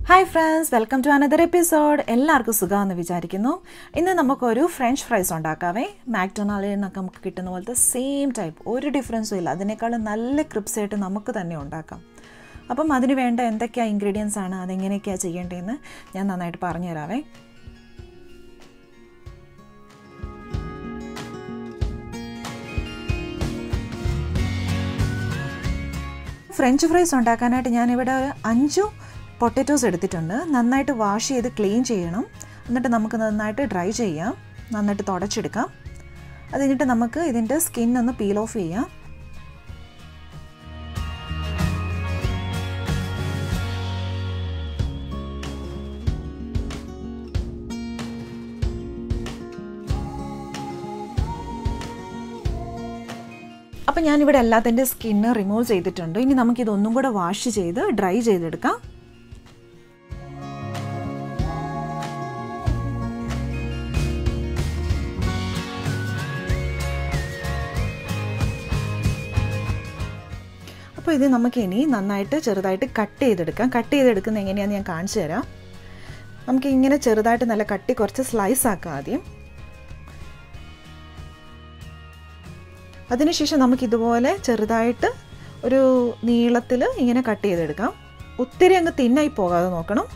hi friends welcome to another episode എല്ലാവർക്കും സുഖമാണെന്ന് വിചാരിക്കുന്നു ഇന്ന് നമുക്കൊരു ഫ്രഞ്ച് ഫ്രൈസ് ഉണ്ടാക്കാവേ മാക്ഡൊണാൾഡിൽ നിന്നൊക്കെ നമുക്ക് കിട്ടുന്ന പോലത്തെ സെയിം ടൈപ്പ് ഒരു ഡിഫറൻസും ഇല്ല അതിനേക്കാളും നല്ല ക്രിപ്സ് ആയിട്ട് നമുക്ക് തന്നെ ഉണ്ടാക്കാം അപ്പം അതിന് വേണ്ട എന്തൊക്കെയാണ് ഇൻഗ്രീഡിയൻസ് ആണ് അതെങ്ങനെയൊക്കെയാണ് ചെയ്യേണ്ടതെന്ന് ഞാൻ നന്നായിട്ട് പറഞ്ഞു തരാവേ ഫ്രഞ്ച് ഫ്രൈസ് ഉണ്ടാക്കാനായിട്ട് ഞാനിവിടെ ഒരു അഞ്ചു പൊട്ടറ്റോസ് എടുത്തിട്ടുണ്ട് നന്നായിട്ട് വാഷ് ചെയ്ത് ക്ലീൻ ചെയ്യണം എന്നിട്ട് നമുക്ക് നന്നായിട്ട് ഡ്രൈ ചെയ്യാം നന്നായിട്ട് തുടച്ചെടുക്കാം അത് കഴിഞ്ഞിട്ട് നമുക്ക് ഇതിൻ്റെ സ്കിൻ ഒന്ന് പീൽ ഓഫ് ചെയ്യാം അപ്പം ഞാനിവിടെ എല്ലാത്തിൻ്റെ സ്കിന്ന് റിമൂവ് ചെയ്തിട്ടുണ്ട് ഇനി നമുക്കിതൊന്നും കൂടെ വാഷ് ചെയ്ത് ഡ്രൈ ചെയ്തെടുക്കാം അപ്പോൾ ഇത് നമുക്ക് ഇനി നന്നായിട്ട് ചെറുതായിട്ട് കട്ട് ചെയ്തെടുക്കാം കട്ട് ചെയ്തെടുക്കുന്നത് എങ്ങനെയാണെന്ന് ഞാൻ കാണിച്ചു തരാം നമുക്ക് ഇങ്ങനെ ചെറുതായിട്ട് നല്ല കട്ടി കുറച്ച് സ്ലൈസ് ആക്കാം ആദ്യം അതിനുശേഷം നമുക്ക് ഇതുപോലെ ചെറുതായിട്ട് ഒരു നീളത്തിൽ ഇങ്ങനെ കട്ട് ചെയ്തെടുക്കാം ഒത്തിരി അങ്ങ് തിന്നായി പോകാതെ നോക്കണം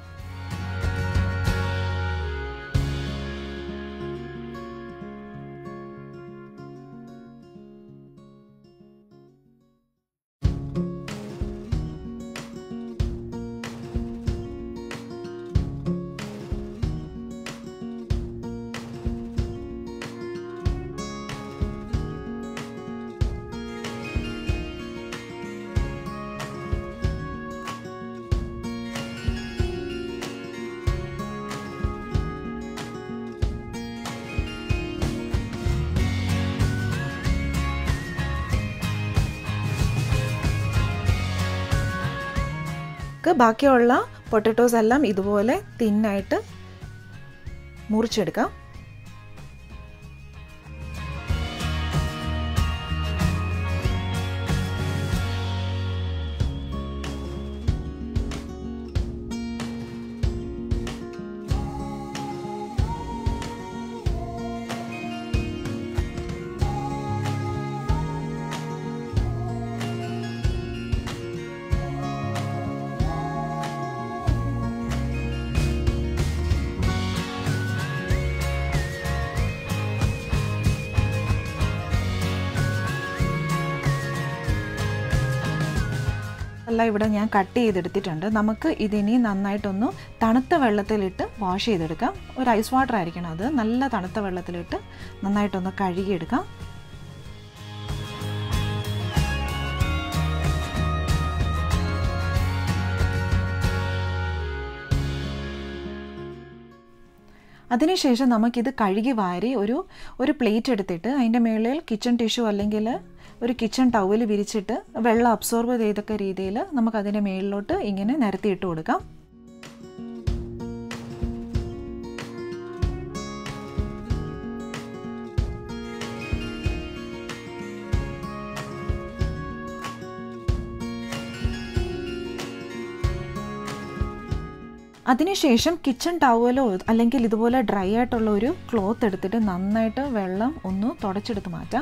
നമുക്ക് ബാക്കിയുള്ള പൊട്ടറ്റോസ് എല്ലാം ഇതുപോലെ തിന്നായിട്ട് മുറിച്ചെടുക്കാം എല്ലാം ഇവിടെ ഞാൻ കട്ട് ചെയ്തെടുത്തിട്ടുണ്ട് നമുക്ക് ഇതിനി നന്നായിട്ടൊന്ന് തണുത്ത വെള്ളത്തിലിട്ട് വാഷ് ചെയ്തെടുക്കാം ഒരു ഐസ് വാട്ടർ ആയിരിക്കണം അത് നല്ല തണുത്ത വെള്ളത്തിലിട്ട് നന്നായിട്ടൊന്ന് കഴുകിയെടുക്കാം അതിനുശേഷം നമുക്കിത് കഴുകി വാരി ഒരു ഒരു പ്ലേറ്റ് എടുത്തിട്ട് അതിൻ്റെ മുകളിൽ കിച്ചൺ ടിഷ്യൂ അല്ലെങ്കിൽ ഒരു കിച്ചൺ ടവൽ വിരിച്ചിട്ട് വെള്ളം അബ്സോർബ് ചെയ്തൊക്കെ രീതിയിൽ നമുക്ക് അതിൻ്റെ മുകളിലോട്ട് ഇങ്ങനെ നിരത്തിയിട്ട് കൊടുക്കാം അതിനുശേഷം കിച്ചൺ ടവലോ അല്ലെങ്കിൽ ഇതുപോലെ ഡ്രൈ ആയിട്ടുള്ള ഒരു ക്ലോത്ത് എടുത്തിട്ട് നന്നായിട്ട് വെള്ളം ഒന്ന് തുടച്ചെടുത്ത് മാറ്റാം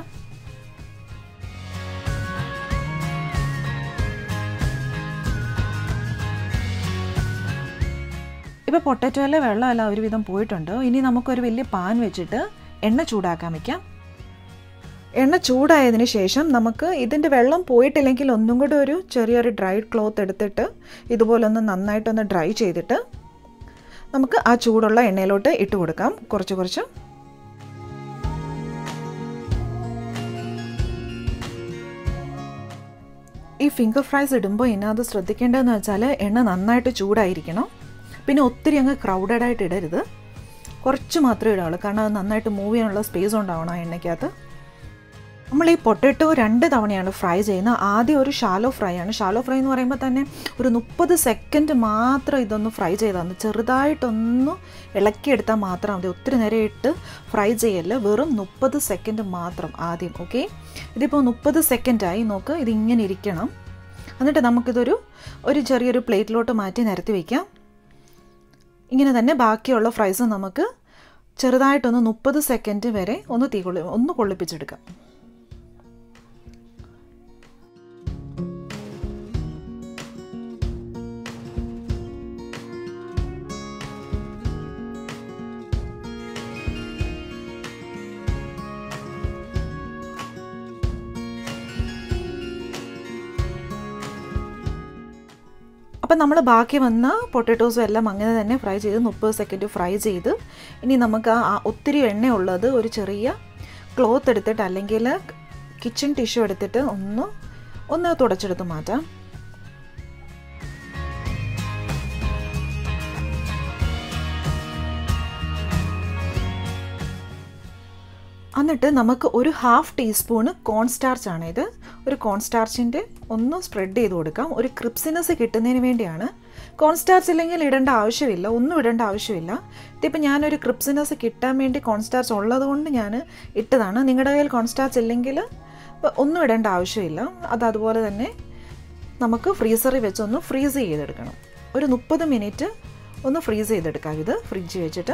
ഇപ്പോൾ പൊട്ടറ്റോയിലെ വെള്ളമെല്ലാം ഒരുവിധം പോയിട്ടുണ്ട് ഇനി നമുക്കൊരു വലിയ പാൻ വെച്ചിട്ട് എണ്ണ ചൂടാക്കാൻ വയ്ക്കാം എണ്ണ ചൂടായതിന് ശേഷം നമുക്ക് ഇതിൻ്റെ വെള്ളം പോയിട്ടില്ലെങ്കിൽ ഒന്നും കൂടെ ഒരു ചെറിയൊരു ഡ്രൈഡ് ക്ലോത്ത് എടുത്തിട്ട് ഇതുപോലൊന്ന് നന്നായിട്ടൊന്ന് ഡ്രൈ ചെയ്തിട്ട് നമുക്ക് ആ ചൂടുള്ള എണ്ണയിലോട്ട് ഇട്ട് കൊടുക്കാം കുറച്ച് കുറച്ച് ഈ ഫിംഗർ ഫ്രൈസ് ഇടുമ്പോൾ ഇതിനകത്ത് ശ്രദ്ധിക്കേണ്ടതെന്ന് വെച്ചാൽ എണ്ണ നന്നായിട്ട് ചൂടായിരിക്കണം പിന്നെ ഒത്തിരി അങ്ങ് ക്രൗഡഡ് ആയിട്ട് ഇടരുത് കുറച്ച് മാത്രമേ ഇടാവുള്ളൂ കാരണം അത് നന്നായിട്ട് മൂവ് ചെയ്യാനുള്ള സ്പേസ് ഉണ്ടാവണം ആ എണ്ണയ്ക്കകത്ത് നമ്മൾ ഈ പൊട്ടറ്റോ രണ്ട് തവണയാണ് ഫ്രൈ ചെയ്യുന്നത് ആദ്യം ഒരു ഷാലോ ഫ്രൈ ആണ് ഷാലോ ഫ്രൈ എന്ന് പറയുമ്പോൾ തന്നെ ഒരു മുപ്പത് സെക്കൻഡ് മാത്രം ഇതൊന്ന് ഫ്രൈ ചെയ്താൽ മതി ചെറുതായിട്ടൊന്ന് ഇളക്കിയെടുത്താൽ മാത്രം മതി ഒത്തിരി നേരം ഇട്ട് ഫ്രൈ ചെയ്യല്ല വെറും മുപ്പത് സെക്കൻഡ് മാത്രം ആദ്യം ഓക്കെ ഇതിപ്പോൾ മുപ്പത് സെക്കൻഡായി നോക്ക് ഇതിങ്ങനെ ഇരിക്കണം എന്നിട്ട് നമുക്കിതൊരു ഒരു ചെറിയൊരു പ്ലേറ്റിലോട്ട് മാറ്റി നിരത്തി വയ്ക്കാം ഇങ്ങനെ തന്നെ ബാക്കിയുള്ള ഫ്രൈസ് നമുക്ക് ചെറുതായിട്ടൊന്ന് മുപ്പത് സെക്കൻഡ് വരെ ഒന്ന് തീ കൊള്ളി ഒന്ന് കൊള്ളിപ്പിച്ചെടുക്കാം അപ്പം നമ്മൾ ബാക്കി വന്ന പൊട്ടറ്റോസും എല്ലാം അങ്ങനെ തന്നെ ഫ്രൈ ചെയ്ത് മുപ്പത് സെക്കൻഡ് ഫ്രൈ ചെയ്ത് ഇനി നമുക്ക് ആ ഒത്തിരി എണ്ണയുള്ളത് ഒരു ചെറിയ ക്ലോത്ത് എടുത്തിട്ട് അല്ലെങ്കിൽ കിച്ചൺ ടിഷ്യൂ എടുത്തിട്ട് ഒന്ന് ഒന്ന് തുടച്ചെടുത്ത് മാറ്റാം എന്നിട്ട് നമുക്ക് ഒരു ഹാഫ് ടീസ്പൂണ് കോൺ സ്റ്റാർച്ച് ആണ് ഇത് ഒരു കോൺ സ്റ്റാർച്ചിൻ്റെ ഒന്ന് സ്പ്രെഡ് ചെയ്ത് കൊടുക്കാം ഒരു ക്രിപ്സിനെസ് കിട്ടുന്നതിന് വേണ്ടിയാണ് കോൺ സ്റ്റാർച്ച് ഇല്ലെങ്കിൽ ഇടേണ്ട ആവശ്യമില്ല ഒന്നും ഇടേണ്ട ആവശ്യമില്ല ഇതിപ്പോൾ ഞാനൊരു ക്രിപ്സിനെസ് കിട്ടാൻ വേണ്ടി കോൺ സ്റ്റാർച്ച് ഉള്ളത് കൊണ്ട് ഞാൻ ഇട്ടതാണ് നിങ്ങളുടെ കയ്യിൽ കോൺ സ്റ്റാർച്ച് ഇല്ലെങ്കിൽ ഒന്നും ഇടേണ്ട ആവശ്യമില്ല അത് അതുപോലെ തന്നെ നമുക്ക് ഫ്രീസറിൽ വെച്ച് ഒന്ന് ഫ്രീസ് ചെയ്തെടുക്കണം ഒരു മുപ്പത് മിനിറ്റ് ഒന്ന് ഫ്രീസ് ചെയ്തെടുക്കാം ഇത് ഫ്രിഡ്ജ് വെച്ചിട്ട്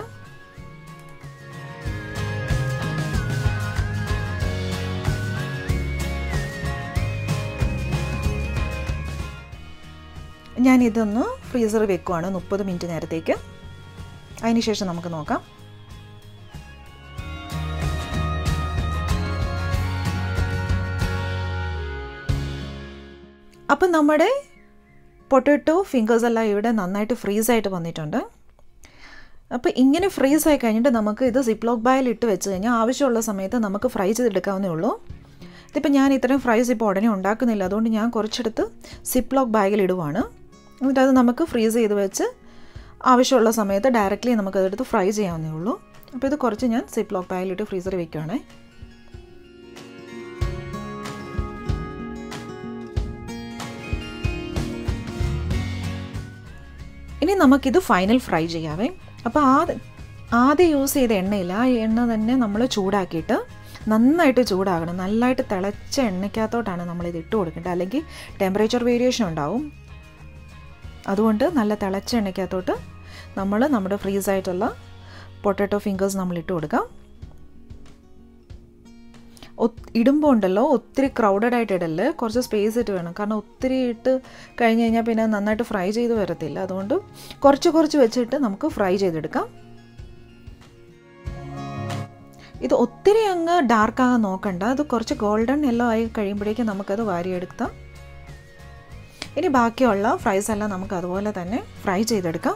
ഞാൻ ഇതൊന്ന് ഫ്രീസറിൽ വെക്കുവാണ് മുപ്പത് മിനിറ്റ് നേരത്തേക്ക് അതിനുശേഷം നമുക്ക് നോക്കാം അപ്പം നമ്മുടെ പൊട്ടറ്റോ ഫിംഗേഴ്സ് എല്ലാം ഇവിടെ നന്നായിട്ട് ഫ്രീസായിട്ട് വന്നിട്ടുണ്ട് അപ്പോൾ ഇങ്ങനെ ഫ്രീസ് ആയി കഴിഞ്ഞിട്ട് നമുക്ക് ഇത് സിപ്ലോക്ക് ബായിൽ ഇട്ട് വെച്ച് കഴിഞ്ഞാൽ ആവശ്യമുള്ള സമയത്ത് നമുക്ക് ഫ്രൈ ചെയ്തെടുക്കാവുന്നേ ഉള്ളൂ ഇതിപ്പോൾ ഞാൻ ഇത്രയും ഫ്രൈസ് ഇപ്പോൾ ഉടനെ ഉണ്ടാക്കുന്നില്ല അതുകൊണ്ട് ഞാൻ കുറച്ചെടുത്ത് സിപ്ലോക്ക് ബാഗിൽ ഇടുവാണ് എന്നിട്ട് അത് നമുക്ക് ഫ്രീസ് ചെയ്ത് വെച്ച് ആവശ്യമുള്ള സമയത്ത് ഡയറക്റ്റ്ലി നമുക്കതെടുത്ത് ഫ്രൈ ചെയ്യാവുന്നേ ഉള്ളൂ അപ്പോൾ ഇത് കുറച്ച് ഞാൻ സിപ്ലോക്ക് ബാഗിലിട്ട് ഫ്രീസറിൽ വെക്കുകയാണേ ഇനി നമുക്കിത് ഫൈനൽ ഫ്രൈ ചെയ്യാവേ അപ്പോൾ ആദ്യം ആദ്യം യൂസ് ചെയ്ത എണ്ണയില്ല ആ എണ്ണ തന്നെ നമ്മൾ ചൂടാക്കിയിട്ട് നന്നായിട്ട് ചൂടാകണം നല്ലതായിട്ട് തിളച്ച എണ്ണയ്ക്കകത്തോട്ടാണ് നമ്മളിത് ഇട്ട് കൊടുക്കേണ്ടത് അല്ലെങ്കിൽ ടെമ്പറേച്ചർ വേരിയേഷൻ ഉണ്ടാവും അതുകൊണ്ട് നല്ല തിളച്ച എണ്ണയ്ക്കകത്തോട്ട് നമ്മൾ നമ്മുടെ ഫ്രീസ് ആയിട്ടുള്ള പൊട്ടാറ്റോ ഫിംഗേഴ്സ് നമ്മൾ ഇട്ട് കൊടുക്കാം ഇടുമ്പോൾ ഉണ്ടല്ലോ ഒത്തിരി ക്രൗഡഡ് ആയിട്ട് ഇടല് കുറച്ച് സ്പേസ് ഇട്ട് വേണം കാരണം ഒത്തിരി ഇട്ട് കഴിഞ്ഞ് കഴിഞ്ഞാൽ പിന്നെ നന്നായിട്ട് ഫ്രൈ ചെയ്ത് വരത്തില്ല അതുകൊണ്ട് കുറച്ച് കുറച്ച് വെച്ചിട്ട് നമുക്ക് ഫ്രൈ ചെയ്തെടുക്കാം ഇത് ഒത്തിരി അങ്ങ് ഡാർക്ക് ആകാൻ നോക്കണ്ട അത് കുറച്ച് ഗോൾഡൻ യെല്ലോ ആയി കഴിയുമ്പോഴേക്കും നമുക്കത് വാരിയെടുക്കാം ഇനി ബാക്കിയുള്ള ഫ്രൈസ് എല്ലാം നമുക്ക് അതുപോലെ തന്നെ ഫ്രൈ ചെയ്തെടുക്കാം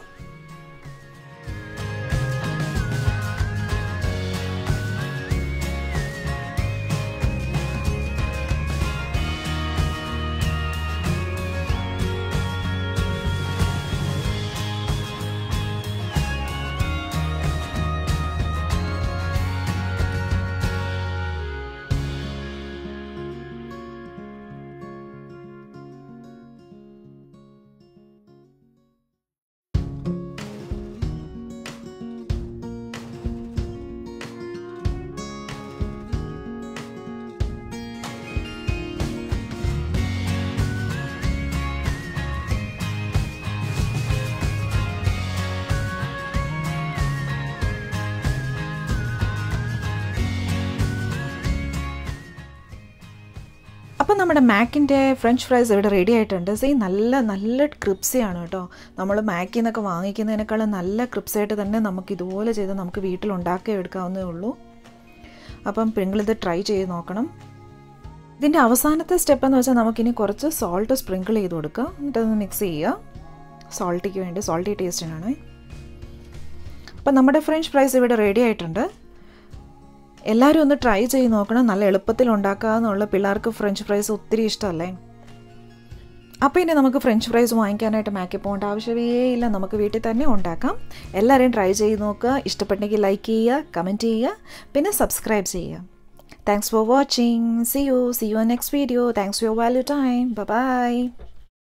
അപ്പം നമ്മുടെ മാക്കിൻ്റെ ഫ്രഞ്ച് ഫ്രൈസ് ഇവിടെ റെഡി ആയിട്ടുണ്ട് സീ നല്ല നല്ല ക്രിപ്സിയാണ് കേട്ടോ നമ്മൾ മാക്കിൽ നിന്നൊക്കെ വാങ്ങിക്കുന്നതിനേക്കാളും നല്ല ക്രിപ്സായിട്ട് തന്നെ നമുക്ക് ഇതുപോലെ ചെയ്ത് നമുക്ക് വീട്ടിൽ ഉണ്ടാക്കി എടുക്കാവുന്നേ ഉള്ളൂ അപ്പം നിങ്ങളിത് ട്രൈ ചെയ്ത് നോക്കണം ഇതിൻ്റെ അവസാനത്തെ സ്റ്റെപ്പ് എന്ന് വെച്ചാൽ നമുക്കിനി കുറച്ച് സോൾട്ട് സ്പ്രിങ്കിൾ ചെയ്ത് കൊടുക്കുക എന്നിട്ടതൊന്ന് മിക്സ് ചെയ്യുക സോൾട്ടിക്ക് വേണ്ടി സോൾട്ടി ടേസ്റ്റിനാണ് അപ്പം നമ്മുടെ ഫ്രഞ്ച് ഫ്രൈസ് ഇവിടെ റെഡി ആയിട്ടുണ്ട് എല്ലാവരും ഒന്ന് ട്രൈ ചെയ്ത് നോക്കണം നല്ല എളുപ്പത്തിൽ ഉണ്ടാക്കാമെന്നുള്ള പിള്ളേർക്ക് ഫ്രഞ്ച് ഫ്രൈസ് ഒത്തിരി ഇഷ്ടമല്ലേ അപ്പോൾ ഇനി നമുക്ക് ഫ്രഞ്ച് ഫ്രൈസ് വാങ്ങിക്കാനായിട്ട് മാക്കി പോകേണ്ട ആവശ്യമേ ഇല്ല നമുക്ക് വീട്ടിൽ തന്നെ ഉണ്ടാക്കാം എല്ലാവരെയും ട്രൈ ചെയ്ത് നോക്കുക ഇഷ്ടപ്പെട്ടെങ്കിൽ ലൈക്ക് ചെയ്യുക കമൻറ്റ് ചെയ്യുക പിന്നെ സബ്സ്ക്രൈബ് ചെയ്യുക thanks for watching see you see you next video thanks for value time by